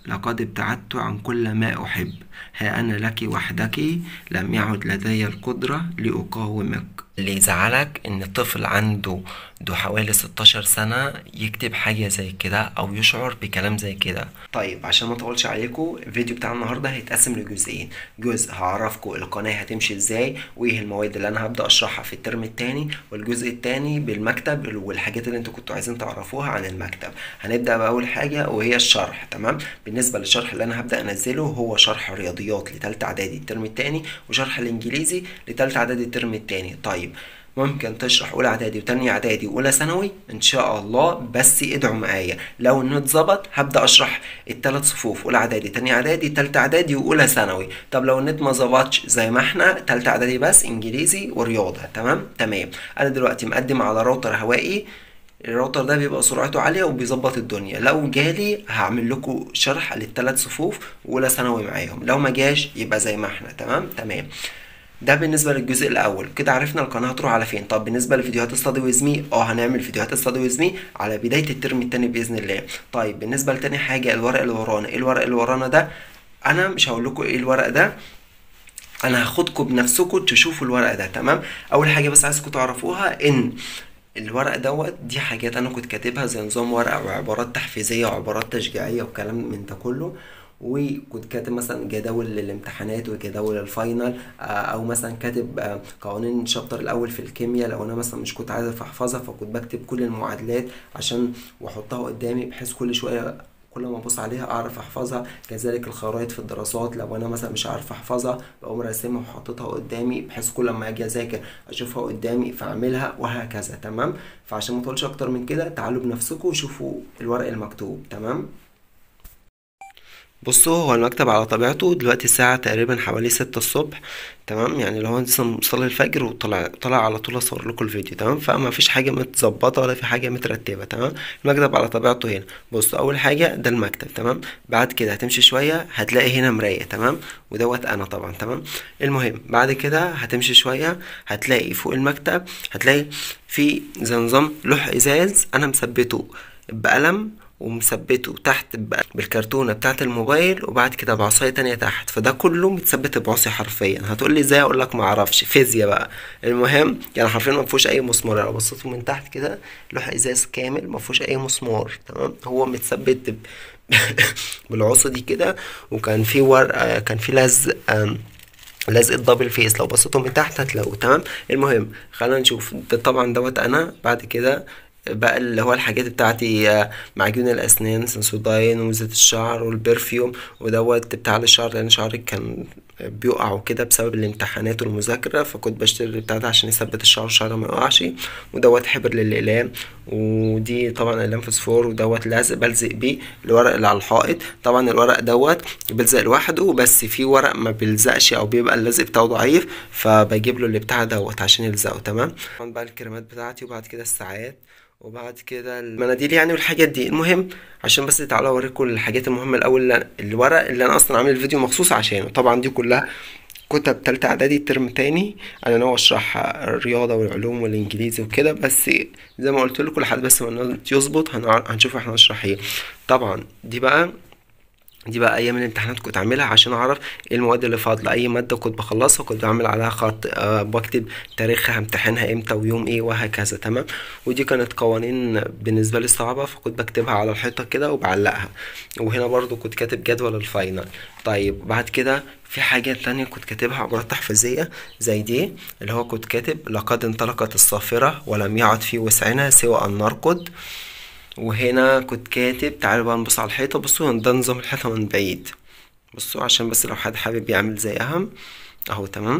لقد ابتعدت عن كل ما أحب ها أنا لك وحدك لم يعد لدي القدرة لأقاومك اللي يزعلك إن الطفل عنده دو حوالي 16 سنة يكتب حاجة زي كده أو يشعر بكلام زي كده طيب عشان ما اطولش عليكم الفيديو بتاع النهاردة هيتقسم لجزئين جزء هعرفكم القناة هتمشي ازاي وايه المواد اللي انا هبدأ اشرحها في الترم التاني والجزء التاني بالمكتب والحاجات اللي انتوا كنتوا عايزين تعرفوها عن المكتب هنبدأ بأول حاجة وهي الشرح تمام بالنسبة للشرح اللي انا هبدأ انزله هو شرح رياضيات لتالتة اعدادي الترم التاني وشرح الانجليزي لتالتة اعدادي الترم التاني طيب ممكن تشرح اولى اعدادي وتانية اعدادي واولى ثانوي ان شاء الله بس ادعوا معايا لو النت ظبط هبدا اشرح الثلاث صفوف اولى اعدادي تانية اعدادي تالتة اعدادي واولى ثانوي طب لو النت ما ظبطش زي ما احنا تالتة اعدادي بس انجليزي ورياضه تمام تمام انا دلوقتي مقدم على راوتر هوائي الراوتر ده بيبقى سرعته عالية وبيظبط الدنيا لو جالي هعمل لكم شرح للثلاث صفوف واولى ثانوي معاهم لو ما جاش يبقى زي ما احنا تمام تمام ده بالنسبة للجزء الأول كده عرفنا القناة هتروح على فين طب بالنسبة لفيديوهات استادي ويز مي اه هنعمل فيديوهات استادي ويز مي على بداية الترم التاني بإذن الله طيب بالنسبة لتاني حاجة الورق اللي ورانا ايه الورق اللي ورانا ده أنا مش هقول لكم ايه الورق ده أنا هاخدكم بنفسكم تشوفوا الورق ده تمام أول حاجة بس عايزكم تعرفوها إن الورق دوت دي حاجات انا كنت كاتبها زي نظام ورق وعبارات تحفيزيه وعبارات تشجيعيه وكلام من ده كله وكنت كاتب مثلا جداول للامتحانات وجداول الفاينل او مثلا كاتب قوانين الشابتر الاول في الكيمياء لو انا مثلا مش كنت عايز احفظها فكنت بكتب كل المعادلات عشان واحطها قدامي بحيث كل شويه كل ما ابص عليها اعرف احفظها كذلك الخرائط في الدراسات لو انا مثلا مش عارف احفظها بقوم راسمها وحاططها قدامي بحيث كل ما اجي اذاكر اشوفها قدامي فاعملها وهكذا تمام فعشان ما اطولش اكتر من كده تعالوا بنفسكم وشوفوا الورق المكتوب تمام بصوا هو المكتب على طبيعته دلوقتي الساعة تقريبا حوالي ستة الصبح تمام يعني لو انا لسه مصلي الفجر وطلع طلع على طول اصور لكم الفيديو تمام فما فيش حاجة متظبطة ولا في حاجة مترتبة تمام المكتب على طبيعته هنا بصوا اول حاجة ده المكتب تمام بعد كده هتمشي شوية هتلاقي هنا مراية تمام ودوت انا طبعا تمام المهم بعد كده هتمشي شوية هتلاقي فوق المكتب هتلاقي في زي نظام لوح ازاز انا مثبته بقلم ومثبته تحت بالكرتونة بتاعة الموبايل وبعد كده بعصاية تانية تحت فده كله متثبت بعصي حرفيا هتقول لي ازاي اقول لك معرفش فيزياء بقى المهم يعني حرفيا ما فيهوش اي مسمار لو بصيتوا من تحت كده لوح ازاز كامل ما فيهوش اي مسمار تمام هو متثبت بالعصا دي كده وكان في ورقة كان في لزق لزق الدبل فيس لو بصيتوا من تحت هتلاقوا تمام المهم خلينا نشوف ده طبعا دوت انا بعد كده بقى اللي هو الحاجات بتاعتي معجون الاسنان سنسوداين وزيت الشعر والبرفيوم ودوت بتاع الشعر لان شعري كان بيقع وكده بسبب الامتحانات والمذاكرة فكنت بشتري بتاع ده عشان يثبت الشعر الشعر ما يقعش ودوت حبر للإقلام ودي طبعا اقلام فوسفور ودوت لازق بلزق بيه الورق اللي على الحائط طبعا الورق دوت بيلزق لوحده بس في ورق ما بيلزقش او بيبقى اللزق بتاعه ضعيف فبجيب له اللي بتاع دوت عشان يلزقه تمام طبعا بقى الكريمات بتاعتي وبعد كده الساعات وبعد كده المناديل يعني والحاجات دي المهم عشان بس تعالوا اوريكم الحاجات المهمه الاول الورق اللي انا اصلا عامل الفيديو مخصوص عشانه طبعا دي كلها كتب تالتة اعدادي ترم تاني انا ناوي اشرح الرياضه والعلوم والانجليزي وكده بس زي ما قلت لكم لحد بس ما النت يظبط هنشوف احنا هنشرح ايه طبعا دي بقى دي بقى ايام الامتحانات كنت عاملها عشان اعرف ايه المواد اللي فاضله اي ماده كنت بخلصها كنت بعمل عليها خط أه بكتب تاريخها همتحنها امتى ويوم ايه وهكذا تمام ودي كانت قوانين بالنسبه لي صعبه فكنت بكتبها على الحيطه كده وبعلقها وهنا برضو كنت كاتب جدول الفاينل طيب بعد كده في حاجة تانية كنت كاتبها عبارات تحفيزية زي دي اللي هو كنت كاتب لقد انطلقت الصافرة ولم يعد في وسعنا سوى أن نركض وهنا كنت كاتب تعالوا بقى نبص على الحيطة بصوا ده نظام الحيطة من بعيد بصوا عشان بس لو حد حابب يعمل زيها اهو تمام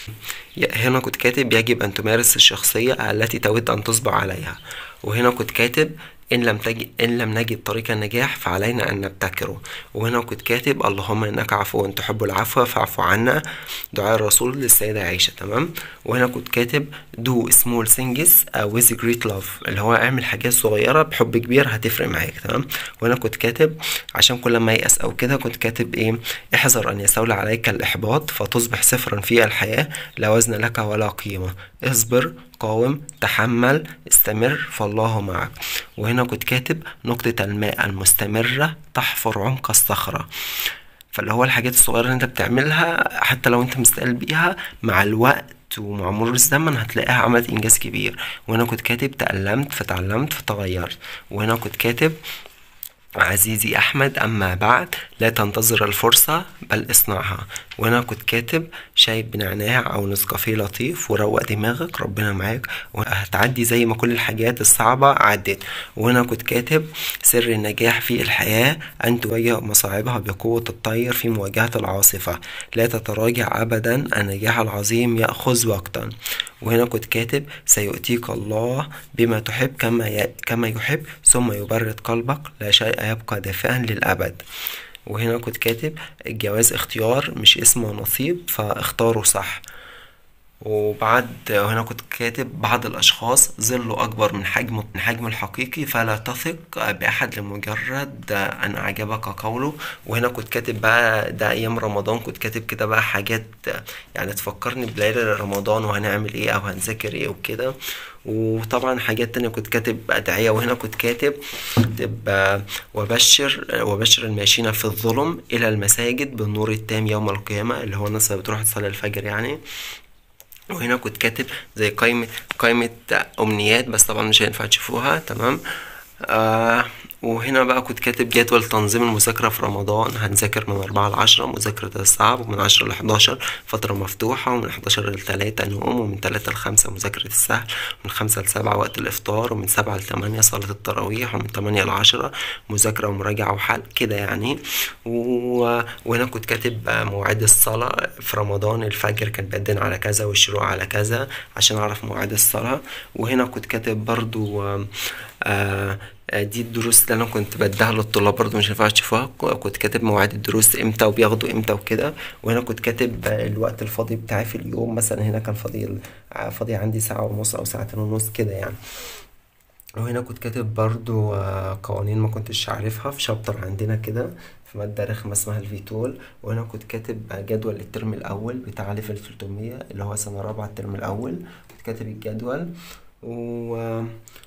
هنا كنت كاتب يجب ان تمارس الشخصية التي تود ان تصبح عليها وهنا كنت كاتب إن لم تجد إن لم نجد طريق النجاح فعلينا أن نبتكره وهنا كنت كاتب اللهم إنك عفو تحب العفو فاعف عنا دعاء الرسول للسيدة عائشة تمام وهنا كنت كاتب do small things with great love اللي هو اعمل حاجات صغيرة بحب كبير هتفرق معاك تمام وهنا كنت كاتب عشان كل ما يأس أو كده كنت كاتب إيه احذر أن يستولى عليك الإحباط فتصبح صفرا في الحياة لا وزن لك ولا قيمة اصبر قاوم تحمل استمر فالله معك وهنا كنت كاتب نقطة الماء المستمرة تحفر عمق الصخرة فاللي هو الحاجات الصغيرة اللي انت بتعملها حتى لو انت مستقل بيها مع الوقت ومع مرور الزمن هتلاقيها عملت انجاز كبير وهنا كنت كاتب تألمت فتعلمت فتغيرت وهنا كنت كاتب عزيزي أحمد أما بعد لا تنتظر الفرصة بل اصنعها وأنا كنت كاتب شاي بنعناع أو نسكافيه لطيف وروق دماغك ربنا معاك وهتعدي زي ما كل الحاجات الصعبة عدت وأنا كنت كاتب سر النجاح في الحياة أن تواجه مصاعبها بقوة الطير في مواجهة العاصفة لا تتراجع أبدا النجاح العظيم يأخذ وقتا وهنا كنت كاتب سيؤتيك الله بما تحب كما ي... كما يحب ثم يبرد قلبك لا شيء يبقى دافئا للأبد وهنا كنت كاتب الجواز اختيار مش اسم ونصيب فاختاره صح وبعد هنا كنت كاتب بعض الأشخاص ظله أكبر من حجمه من حجمه الحقيقي فلا تثق بأحد لمجرد أن أعجبك قوله وهنا كنت كاتب بقى ده أيام رمضان كنت كاتب كده بقى حاجات يعني تفكرني بليلة رمضان وهنعمل إيه أو هنذاكر إيه وكده وطبعا حاجات تانية كنت كاتب أدعية وهنا كنت كاتب تبقى وبشر وبشر الماشيين في الظلم إلى المساجد بالنور التام يوم القيامة اللي هو الناس اللي بتروح تصلي الفجر يعني وهنا كنت كاتب زي قائمة قائمة أمنيات بس طبعا مش هينفع تشوفوها تمام آه وهنا بقى كنت كاتب جدول تنظيم المذاكرة في رمضان هنذاكر من أربعة لعشرة مذاكرة الصعب ومن عشرة لحداشر فترة مفتوحة ومن حداشر لتلاتة نوم ومن تلاتة لخمسة مذاكرة السهل ومن خمسة لسبعة وقت الإفطار ومن سبعة لتمانية صلاة التراويح ومن تمانية لعشرة مذاكرة ومراجعة وحل كده يعني و... وهنا كنت كاتب مواعيد الصلاة في رمضان الفجر كان بيدن على كذا والشروق على كذا عشان أعرف مواعيد الصلاة وهنا كنت كاتب برضو آه دي الدروس اللي انا كنت بديها للطلاب برضو مش هينفع تشوفوها كنت كاتب مواعيد الدروس امتى وبياخدوا امتى وكده وهنا كنت كاتب الوقت الفاضي بتاعي في اليوم مثلا هنا كان فاضي فاضي عندي ساعة ونص او ساعتين ونص كده يعني وهنا كنت كاتب برضو قوانين ما كنتش عارفها في شابتر عندنا كده في مادة رخمة اسمها الفيتول وهنا كنت كاتب جدول الترم الأول بتاع ليفل 300 اللي هو سنة رابعة الترم الأول كنت كاتب الجدول و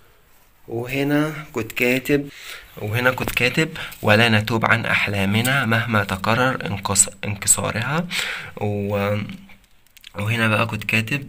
وهنا كنت كاتب وهنا كنت كاتب ولا نتوب عن أحلامنا مهما تقرر انقص... انكسارها و... وهنا بقى كنت كاتب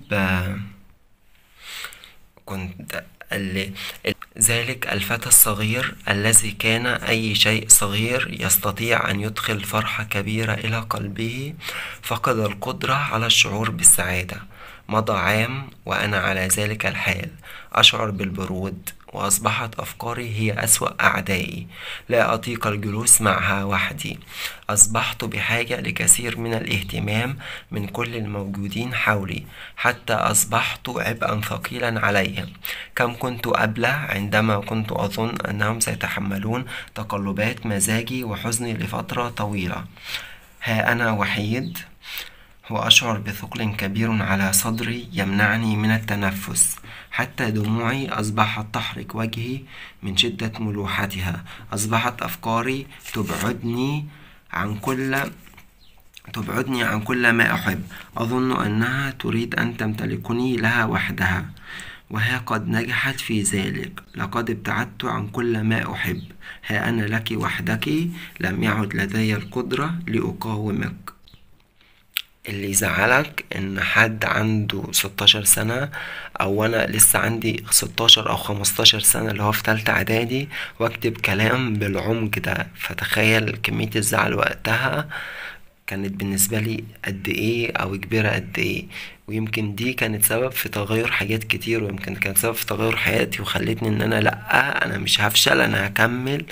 كنت اللي ذلك الفتى الصغير الذي كان أي شيء صغير يستطيع أن يدخل فرحة كبيرة إلى قلبه فقد القدرة على الشعور بالسعادة مضى عام وأنا على ذلك الحال أشعر بالبرود وأصبحت أفكاري هي أسوأ أعدائي لا أطيق الجلوس معها وحدي أصبحت بحاجة لكثير من الاهتمام من كل الموجودين حولي حتى أصبحت عبئا ثقيلا عليهم كم كنت أبلع عندما كنت أظن أنهم سيتحملون تقلبات مزاجي وحزني لفترة طويلة ها أنا وحيد وأشعر بثقل كبير على صدري يمنعني من التنفس حتى دموعي أصبحت تحرق وجهي من شدة ملوحتها أصبحت أفكاري تبعدني عن كل تبعدني عن كل ما أحب أظن أنها تريد أن تمتلكني لها وحدها وها قد نجحت في ذلك لقد ابتعدت عن كل ما أحب ها أنا لك وحدك لم يعد لدي القدرة لأقاومك اللي يزعلك ان حد عنده ستاشر سنة او انا لسه عندي ستاشر او خمستاشر سنة اللي هو في تالتة اعدادي واكتب كلام بالعمق ده فتخيل كمية الزعل وقتها كانت بالنسبة لي قد ايه او كبيرة قد ايه ويمكن دي كانت سبب في تغير حاجات كتير ويمكن كانت سبب في تغير حياتي وخلتني ان انا لأ انا مش هفشل انا هكمل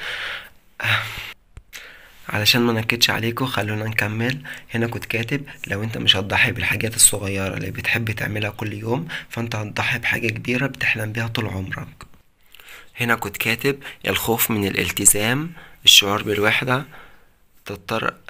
علشان ما نكدش عليكم خلونا نكمل هنا كنت كاتب لو انت مش هتضحي بالحاجات الصغيرة اللي بتحب تعملها كل يوم فانت هتضحي بحاجة كبيرة بتحلم بيها طول عمرك هنا كنت كاتب الخوف من الالتزام الشعور بالوحدة تضطر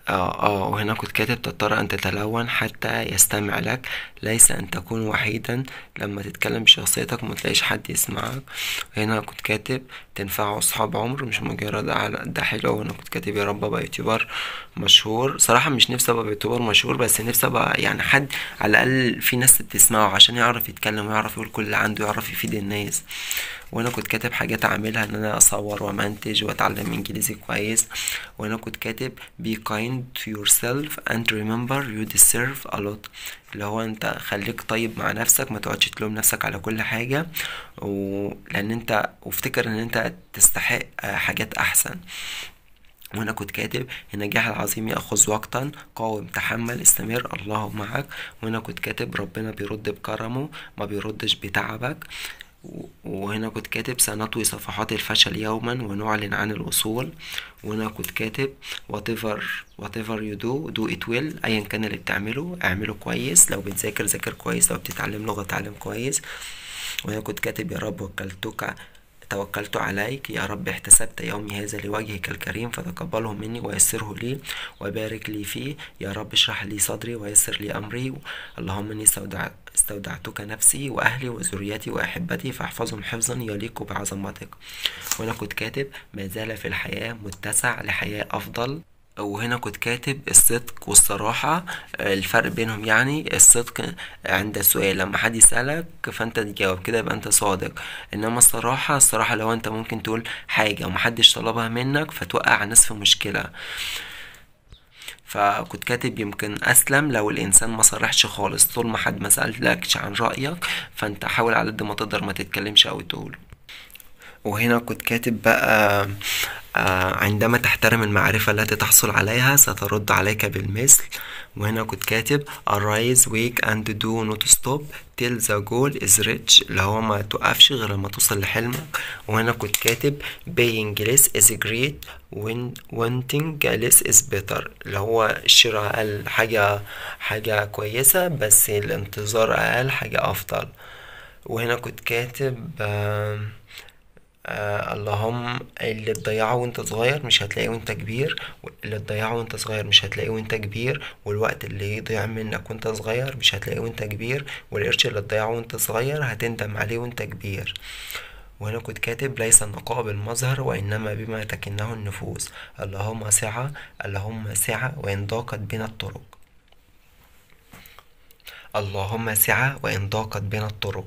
اه اه وهنا كنت كاتب تضطر أن تتلون حتى يستمع لك ليس أن تكون وحيدا لما تتكلم بشخصيتك ما تلاقيش حد يسمعك هنا كنت كاتب تنفعوا أصحاب عمر مش مجرد على ده حلو وهنا كنت كاتب يا رب أبقى يوتيوبر مشهور صراحة مش نفسي أبقى يوتيوبر مشهور بس نفسي أبقى يعني حد على الأقل في ناس بتسمعه عشان يعرف يتكلم ويعرف يقول كل اللي عنده يعرف يفيد الناس وانا كنت كاتب حاجات اعملها ان انا اصور وامنتج واتعلم انجليزي كويس وانا كنت كاتب be kind to yourself and remember you deserve a lot اللي هو انت خليك طيب مع نفسك ما تقعدش تلوم نفسك على كل حاجة و... لان انت وافتكر ان انت تستحق حاجات احسن وانا كنت كاتب النجاح العظيم ياخذ وقتا قاوم تحمل استمر الله معك وانا كنت كاتب ربنا بيرد بكرمه ما بيردش بتعبك وهنا كنت كاتب سنطوي صفحات الفشل يوما ونعلن عن الوصول وهنا كنت كاتب whatever whatever you do do it well ايا كان اللي بتعمله اعمله كويس لو بتذاكر ذاكر كويس لو بتتعلم لغة اتعلم كويس وهنا كنت كاتب يا رب وكلتك توكلت عليك يا رب احتسبت يومي هذا لوجهك الكريم فتقبله مني ويسره لي وبارك لي فيه يا رب اشرح لي صدري ويسر لي أمري اللهم إني استودع استودعتك نفسي وأهلي وذريتي وأحبتي فاحفظهم حفظا يليق بعظمتك وأنا كنت كاتب ما زال في الحياة متسع لحياة أفضل وهنا كنت كاتب الصدق والصراحة الفرق بينهم يعني الصدق عند السؤال لما حد يسألك فانت تجاوب كده يبقى انت صادق انما الصراحة الصراحة لو انت ممكن تقول حاجة ومحدش طلبها منك فتوقع الناس في مشكلة فكنت كاتب يمكن اسلم لو الانسان ما صرحش خالص طول ما حد ما سألكش عن رأيك فانت حاول على قد ما تقدر ما تتكلمش او تقول وهنا كنت كاتب بقى آه عندما تحترم المعرفة التي تحصل عليها سترد عليك بالمثل وهنا كنت كاتب arise wake and do not stop till the goal is reached اللي هو ما توقفش غير لما توصل لحلمك وهنا كنت كاتب being less is great when wanting less is better اللي هو الشراء أقل حاجة حاجة كويسة بس الانتظار أقل حاجة أفضل وهنا كنت كاتب آه آه اللهم اللي تضيعه وانت صغير مش هتلاقيه وانت كبير اللي تضيعه وانت صغير مش هتلاقيه وانت كبير والوقت اللي يضيع منك وانت صغير مش هتلاقيه وانت كبير والقرش اللي تضيعه وانت صغير هتندم عليه وانت كبير وهنا كنت كاتب ليس النقاء بالمظهر وإنما بما تكنه النفوس اللهم سعة اللهم سعة وإن ضاقت بنا الطرق اللهم سعة وإن ضاقت بنا الطرق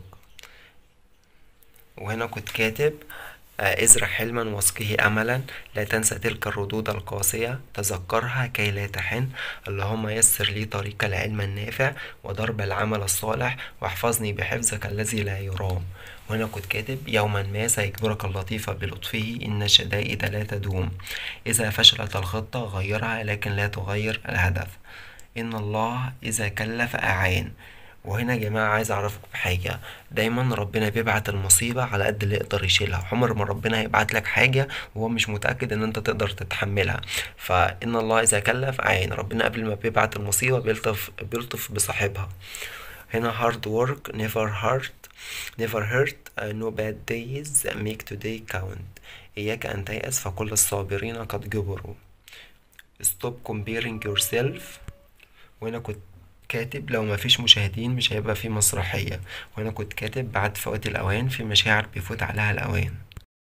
وهنا كنت كاتب ازرع حلما واسقه أملا لا تنسى تلك الردود القاسية تذكرها كي لا تحن اللهم يسر لي طريق العلم النافع وضرب العمل الصالح واحفظني بحفظك الذي لا يرام وهنا كنت كاتب يوما ما سيجبرك اللطيف بلطفه إن الشدائد لا تدوم إذا فشلت الخطة غيرها لكن لا تغير الهدف إن الله إذا كلف أعان وهنا يا جماعة عايز أعرفكم بحاجة دايما ربنا بيبعت المصيبة على قد اللي يقدر يشيلها عمر ما ربنا هيبعت لك حاجة وهو مش متأكد إن أنت تقدر تتحملها فإن الله إذا كلف عين ربنا قبل ما بيبعت المصيبة بيلطف بيلطف بصاحبها هنا hard work never hurt never hurt uh, no bad days make today count إياك أن تيأس فكل الصابرين قد جبروا stop comparing yourself وهنا كنت كاتب لو مفيش مشاهدين مش هيبقى في مسرحية وأنا كنت كاتب بعد فوات الأوان في مشاعر بيفوت عليها الأوان